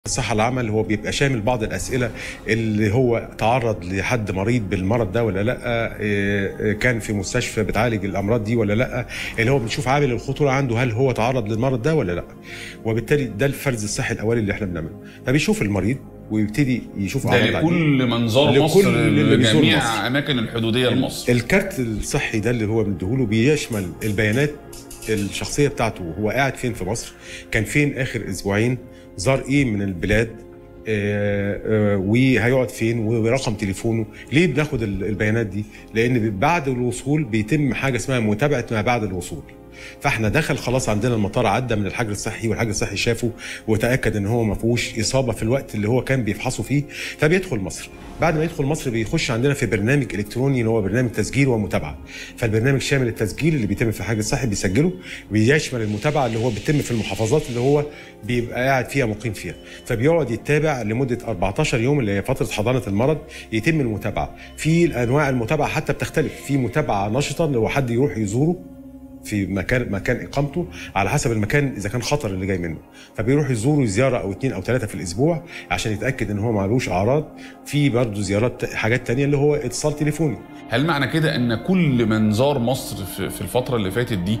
الصحة العامة اللي هو بيبقى شامل بعض الأسئلة اللي هو تعرض لحد مريض بالمرض ده ولا لأ إيه، كان في مستشفى بتعالج الأمراض دي ولا لأ اللي هو بنشوف عامل الخطورة عنده هل هو تعرض للمرض ده ولا لأ وبالتالي ده الفرز الصحي الأولي اللي احنا بنعمله فبيشوف المريض ويبتدي يشوف ده أعراض عليه. لكل منظار لكل مصر اللي بيزور لجميع مصر. اماكن الحدوديه لمصر الكارت الصحي ده اللي هو مديهوله بيشمل البيانات الشخصيه بتاعته هو قاعد فين في مصر كان فين اخر اسبوعين زار ايه من البلاد آه، آه، وهيقعد فين ورقم تليفونه ليه بناخد ال- البيانات دي لان بعد الوصول بيتم حاجه اسمها متابعه ما بعد الوصول فاحنا دخل خلاص عندنا المطار عدى من الحجر الصحي والحجر الصحي شافه وتاكد ان هو ما فيهوش اصابه في الوقت اللي هو كان بيفحصه فيه فبيدخل مصر بعد ما يدخل مصر بيخش عندنا في برنامج الكتروني اللي هو برنامج تسجيل ومتابعه فالبرنامج شامل التسجيل اللي بيتم في الحجر الصحي بيسجله ويشمل المتابعه اللي هو بيتم في المحافظات اللي هو بيبقى قاعد فيها مقيم فيها فبيقعد يتابع لمده 14 يوم اللي هي فتره حضانه المرض يتم المتابعه في انواع المتابعه حتى بتختلف في متابعه نشطه اللي هو حد يروح يزوره في مكان مكان اقامته على حسب المكان اذا كان خطر اللي جاي منه فبيروح يزوره زياره او اتنين او ثلاثه في الاسبوع عشان يتاكد ان هو معلوش اعراض في برضه زيارات حاجات تانية اللي هو اتصال تليفوني هل معنى كده ان كل من زار مصر في في الفتره اللي فاتت دي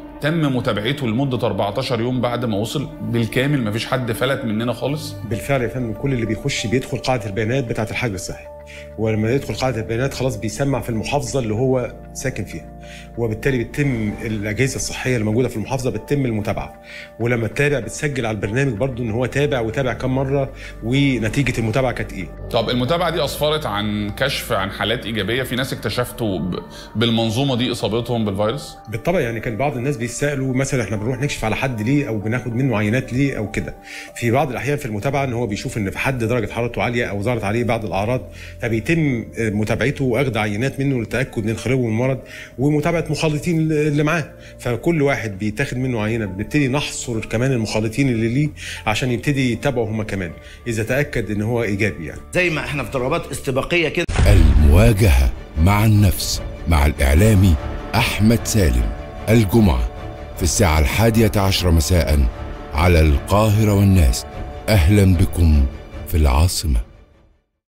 تم متابعته لمده 14 يوم بعد ما وصل بالكامل مفيش حد فلت مننا خالص بالفعل يا فندم كل اللي بيخش بيدخل قاعده البيانات بتاعه الحجر الصحي ولما يدخل قاعده البيانات خلاص بيسمع في المحافظه اللي هو ساكن فيها وبالتالي بتتم الاجهزه الصحيه اللي موجوده في المحافظه بتتم المتابعه ولما تتابع بتسجل على البرنامج برضو ان هو تابع وتابع كم مره ونتيجه المتابعه كانت ايه طب المتابعه دي اسفرت عن كشف عن حالات ايجابيه في ناس اكتشفتوا ب- بالمنظومه دي اصابتهم بالفيروس بالطبع يعني كان بعض الناس بيسالوا مثلا احنا بنروح نكشف على حد ليه او بناخد منه عينات ليه او كده في بعض الاحيان في المتابعه ان هو بيشوف ان في حد درجه حرارته عاليه او ظهرت عليه بعض الاعراض فبيتم متابعته واخذ عينات منه للتاكد من خلوه من المرض ومتابعه مخالطين اللي معاه فكل واحد بيتاخد منه عينه بنبتدي نحصر كمان المخالطين اللي ليه عشان يبتدي يتابعوا هم كمان اذا تاكد ان هو ايجابي يعني زي ما احنا في ضربات استباقيه كده المواجهة مع النفس مع الإعلامي أحمد سالم الجمعة في الساعة الحادية عشر مساء على القاهرة والناس أهلا بكم في العاصمة